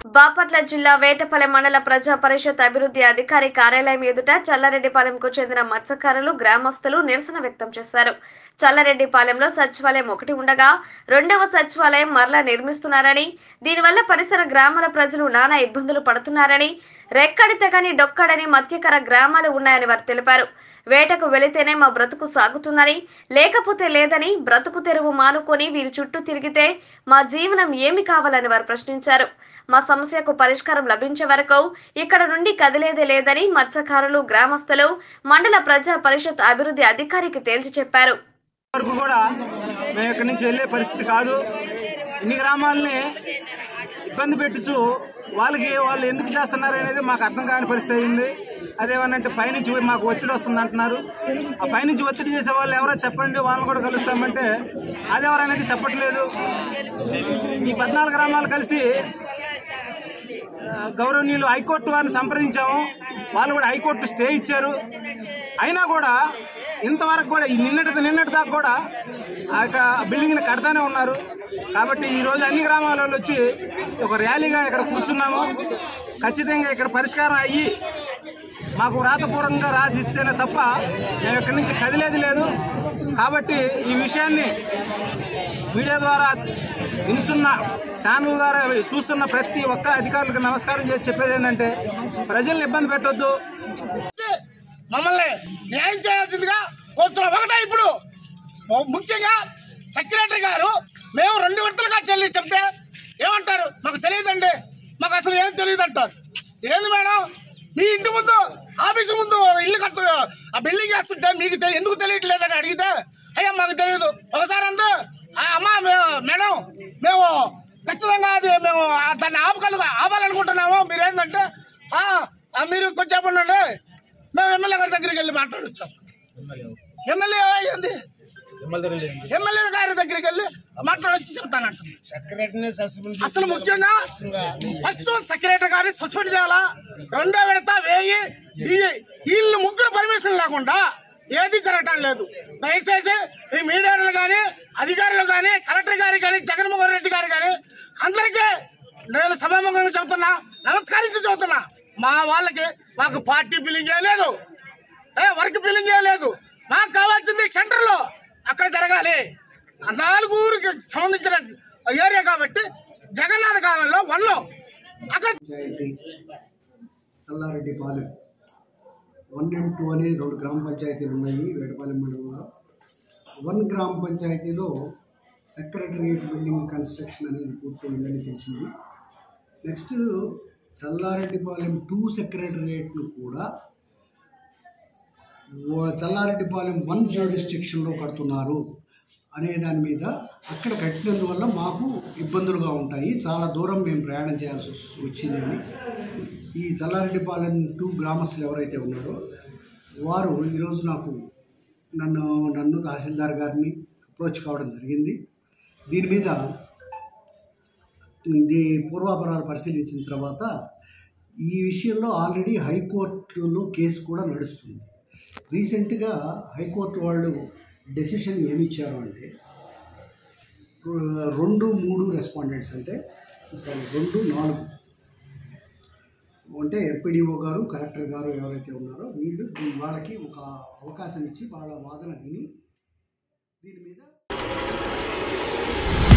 బాపట్ల జిల్లా వేటపల్లె మండల ప్రజా పరిషత్ అభివృద్ధి అధికారి కార్యాలయం ఎదుట చల్లారెడ్డిపాలెంకు చెందిన మత్స్యకారులు గ్రామస్తులు నిరసన వ్యక్తం చేశారు చల్లారెడ్డిపాలెంలో సచివాలయం ఒకటి ఉండగా రెండవ సచివాలయం మరలా నిర్మిస్తున్నారని దీనివల్ల పరిసర గ్రామాల ప్రజలు నానా ఇబ్బందులు పడుతున్నారని రెక్కడితే కానీ డొక్కడని మత్స్యకర గ్రామాలు ఉన్నాయని వారు తెలిపారు వేటకు వెళితేనే మా బ్రతుకు సాగుతుందని లేకపోతే లేదని బ్రతుకు తెరువు మానుకొని వీరి చుట్టూ తిరిగితే మా జీవనం ఏమి కావాలని వారు ప్రశ్నించారు మా సమస్యకు పరిష్కారం లభించే వరకు ఇక్కడ నుండి కదిలేదే లేదని మత్స్యకారులు గ్రామస్తులు మండల ప్రజా పరిషత్ అభివృద్ధి అధికారికి తేల్చి చెప్పారు వరకు కూడా మేము ఇక్కడి నుంచి వెళ్ళే పరిస్థితి కాదు ఇన్ని గ్రామాలని ఇబ్బంది పెట్టచ్చు వాళ్ళకి వాళ్ళు ఎందుకు చేస్తున్నారు అనేది మాకు అర్థం కాని పరిస్థితి అయింది అదేమనంటే పైనుంచి మాకు ఒత్తిడి వస్తుంది అంటున్నారు ఆ పైనుంచి ఒత్తిడి చేసే వాళ్ళు ఎవరో చెప్పండి వాళ్ళని కూడా కలుస్తామంటే అదెవరనేది చెప్పట్లేదు ఈ పద్నాలుగు గ్రామాలు కలిసి ఆ, గౌరవనీయులు హైకోర్టు వారిని సంప్రదించాము వాళ్ళు కూడా హైకోర్టు స్టే ఇచ్చారు అయినా కూడా ఇంతవరకు కూడా ఈ నిన్నటి నిన్నటి దాకా కూడా ఆ యొక్క బిల్డింగ్ని కడతానే ఉన్నారు కాబట్టి ఈరోజు అన్ని గ్రామాల వాళ్ళు వచ్చి ఒక ర్యాలీగా ఇక్కడ కూర్చున్నాము ఖచ్చితంగా ఇక్కడ పరిష్కారం అయ్యి మాకు వ్రాతపూర్వకంగా రాసి ఇస్తేనే తప్ప మేము ఇక్కడి నుంచి కదిలేది లేదు కాబట్టి ఈ విషయాన్ని మీడియా ద్వారా నిల్చున్న ఛానల్ ద్వారా చూస్తున్న ప్రతి ఒక్క అధికారులకు నమస్కారం చేసి చెప్పేది ఏంటంటే ప్రజల్ని ఇబ్బంది పెట్టొద్దు మమ్మల్ని న్యాయం చేయాల్సిందిగా కోరుతున్నాం ఒకటే ఇప్పుడు ముఖ్యంగా సెక్రటరీ గారు మేము రెండు విడతలుగా చెల్లి చెప్తే ఏమంటారు మాకు తెలియదండి మాకు అసలు ఏం తెలియదు అంటారు ఏంది మేడం మీ ఇంటి ముందు ఆఫీసు ముందు ఇల్లు కట్టు ఆ బిల్డింగ్ వేస్తుంటే మీకు తెలి- ఎందుకు తెలియట్లేదని అడిగితే అయ్యా మాకు తెలియదు ఒకసారి అంతా "ఆ, అమ్మా మేము మేడం మేము ఖచ్చితంగా అది మేము ఆ దాన్ని ఆపగల ఆపాలనుకుంటున్నాము మీరు ఏంటంటే "ఆ, ఆ, మీరు కొంచెం ఉండండి మేము ఎమ్మెల్యే గారి దగ్గరికి వెళ్ళి మాట్లాడొచ్చాం ఎమ్మెల్యే అయ్యింది ఎమ్మెల్యే గారి దగ్గరికి వెళ్ళి మాట్లాడొచ్చి చెప్తానంట అసలు ముఖ్యంగా ఫస్ట్ సెక్రటరీ గారిని సస్పెండ్ చేయాలా రెండో విడత వేయి ఈ- వీళ్ళు ముగ్గురు పర్మిషన్ లేకుండా ఏది జరగటం లేదు దయచేసి ఈ మీడియాలు కానీ అధికారులు కానీ కలెక్టర్ గారు కానీ జగన్మోహన్ రెడ్డి గారు కానీ అందరికీ నేను సభాముఖంగా చెబుతున్నా నమస్కరించి చెబుతున్నా మా వాళ్ళకి మాకు పార్టీ బిల్లింగ్ లేదు ఏ వర్క్ బిల్లింగ్ లేదు మాకు కావాల్సింది సెంటర్లో అక్కడ జరగాలి ఆ నాలుగు ఊరికి సంబంధించిన ఏరియా కాబట్టి జగన్నాథ కాలంలో వన్లో అక్కడ panchayati Challareddypalem one and two అనే రెండు గ్రామ పంచాయతీలు ఉన్నాయి వేటపాలెం మండలంలో వన్ గ్రామ పంచాయతీలో సెక్రటరియట్ బిల్డింగ్ కన్స్ట్రక్షన్ అనేది పూర్తయిందని తెలిసింది నెక్స్ట్ చల్లారెడ్డిపాలెం టూ సెక్రటరియట్ను కూడా వ- చల్లారెడ్డిపాలెం వన్ జ్యూరిస్టిక్షన్లో కడుతున్నారు అనే దాని మీద అక్కడ కట్టినందువల్ల మాకు ఇబ్బందులుగా ఉంటాయి చాలా దూరం మేము ప్రయాణం చేయాల్సి వస్- వచ్చిందని ఈ చల్లారెడ్డిపాలెం టూ గ్రామస్తులు ఎవరైతే ఉన్నారో వారు ఈరోజు నాకు నన్ను నన్ను తహసీల్దార్ గారిని అప్రోచ్ కావడం జరిగింది దీని మీద ఇది పూర్వాపరాలు పరిశీలించిన తర్వాత ఈ విషయంలో ఆల్రెడీ హైకోర్టులో కేసు కూడా నడుస్తుంది రీసెంట్గా హైకోర్టు వాళ్ళు డెసిషన్ ఏమి ఇచ్చారు అంటే ర- రెండు మూడు రెస్పాండెంట్స్ అంటే సారీ రెండు నాలుగు అంటే ఎస్పీడీఓ గారు కలెక్టర్ గారు ఎవరైతే ఉన్నారో వీళ్ళు వాళ్ళకి ఒక అవకాశం ఇచ్చి వాళ్ళ వాదన విని దీని మీద